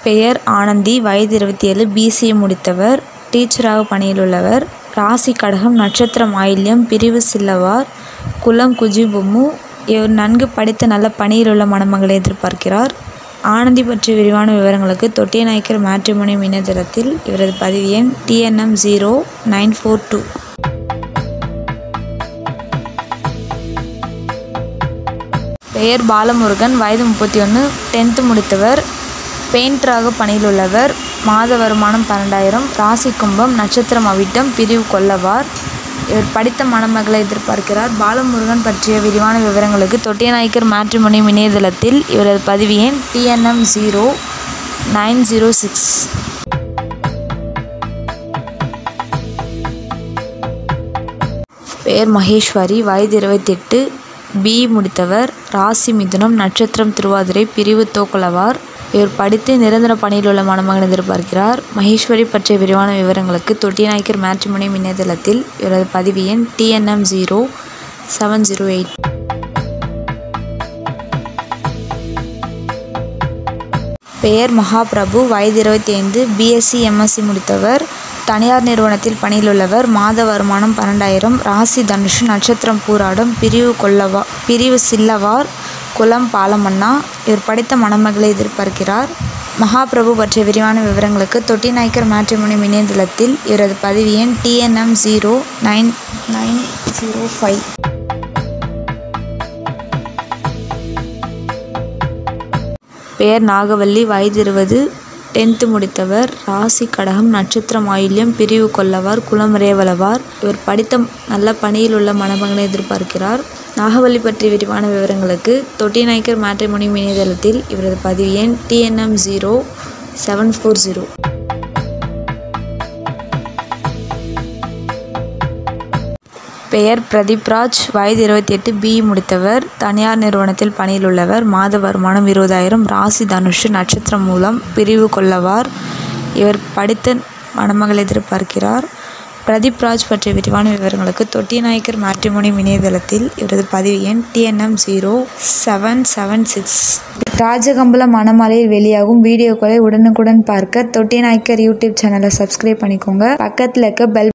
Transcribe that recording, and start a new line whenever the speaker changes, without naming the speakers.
பெயர் ஆனந்தி வயது இருபத்தி ஏழு பிசிஏ முடித்தவர் டீச்சராக பணியில் உள்ளவர் ராசி கடகம் நட்சத்திரம் ஆயில்யம் பிரிவு சில்லவார் குலம் குஜிபொம்மு இவர் நன்கு படித்த நல்ல பணியில் உள்ள மணமகளை எதிர்பார்க்கிறார் ஆனந்தி பற்றிய விரிவான விவரங்களுக்கு தொட்டிய நாயக்கர் மேட்ரிமோனியம் இணையதளத்தில் இவரது பதிவு எண் TNM zero nine four two பெயர் பாலமுருகன் வயது முப்பத்தி ஒன்று டென்த்து முடித்தவர் பெயிண்டராக பணியில் உள்ளவர் மாத வருமானம் பன்னெண்டாயிரம் ராசி கும்பம் நட்சத்திரம் அவிட்டம் பிரிவு கொல்லவார் இவர் படித்த மணமகளை எதிர்பார்க்கிறார் பாலமுருகன் பற்றிய விரிவான விவரங்களுக்கு தொட்டியநாயக்கர் மேட்ரிமோனியம் இணையதளத்தில் இவரது பதிவு எண் TNM zero nine zero six பெயர் மகேஸ்வரி வயது இருபத்தெட்டு பி முடித்தவர் ராசி மிதுனம் நட்சத்திரம் திருவாதிரை பிரிவு தோக்குலவார் இவர் படித்து நிரந்தர பணியில் உள்ள மணமகன் எதிர்பார்க்கிறார் மகேஸ்வரி பற்றிய விரிவான விவரங்களுக்கு தொட்டிநாயக்கர் மேட்ரிமோனியம் இணையதளத்தில் இவரது பதிவு எண் TNM zero seven zero eight பெயர் மகாபிரபு வயது இருபத்தி ஐந்து பிஎஸ்சி எம்எஸ்சி முடித்தவர் தனியார் நிறுவனத்தில் பணியில் உள்ளவர் மாத வருமானம் பன்னெண்டாயிரம் ராசி தனுஷு நட்சத்திரம் பூராடம் பிரிவு கொல்லவா பிரிவு சில்லவார் குலம் பாலமன்னா இவர் படித்த மணமகளை எதிர்பார்க்கிறார் மகாபிரபு பற்றிய விரிவான விவரங்களுக்கு தொட்டி நாயக்கர் மேட்ரிமோனியம் இணையதளத்தில் இவரது பதிவு எண் TNM zero nine nine zero five பெயர் நாகவல்லி வயது இருபது டென்த்து முடித்தவர் ராசி கடகம் நட்சத்திரம் ஆயில்யம் பிரிவு கொல்லவார் குலம் ரேவலவார் இவர் படித்த நல்ல பணியில் உள்ள மணமகனை எதிர்பார்க்கிறார் நாகவல்லி பற்றிய விரிவான விவரங்களுக்கு தொட்டிநாயக்கர் மேட்ரிமோனியம் இணையதளத்தில் இவரது பதிவு எண் TNM zero seven four zero பெயர் பிரதீப்ராஜ் வயது இருபத்தி எட்டு பி முடித்தவர் தனியார் நிறுவனத்தில் பணியில் உள்ளவர் மாத வருமானம் இருபதாயிரம் ராசி தனுஷு நட்சத்திரம் மூலம் பிரிவு கொள்ளவார் இவர் படித்த மணமகள் எதிர்பார்க்கிறார் பிரதீப் ராஜ் பற்றிய விரிவான விவரங்களுக்கு தொட்டிநாயக்கர் மேட்ரிமோனியம் இணையதளத்தில் இவரது பதிவு எண் TNM zero seven seven six ராஜகம்பல மணமாலையில் வெளியாகும் வீடியோக்களை உடனுக்குடன் பார்க்க தொட்டிநாயக்கர் யூடியூப் சேனலை சப்ஸ்கிரைப் பண்ணிக்கோங்க பக்கத்தில் இருக்க பெல்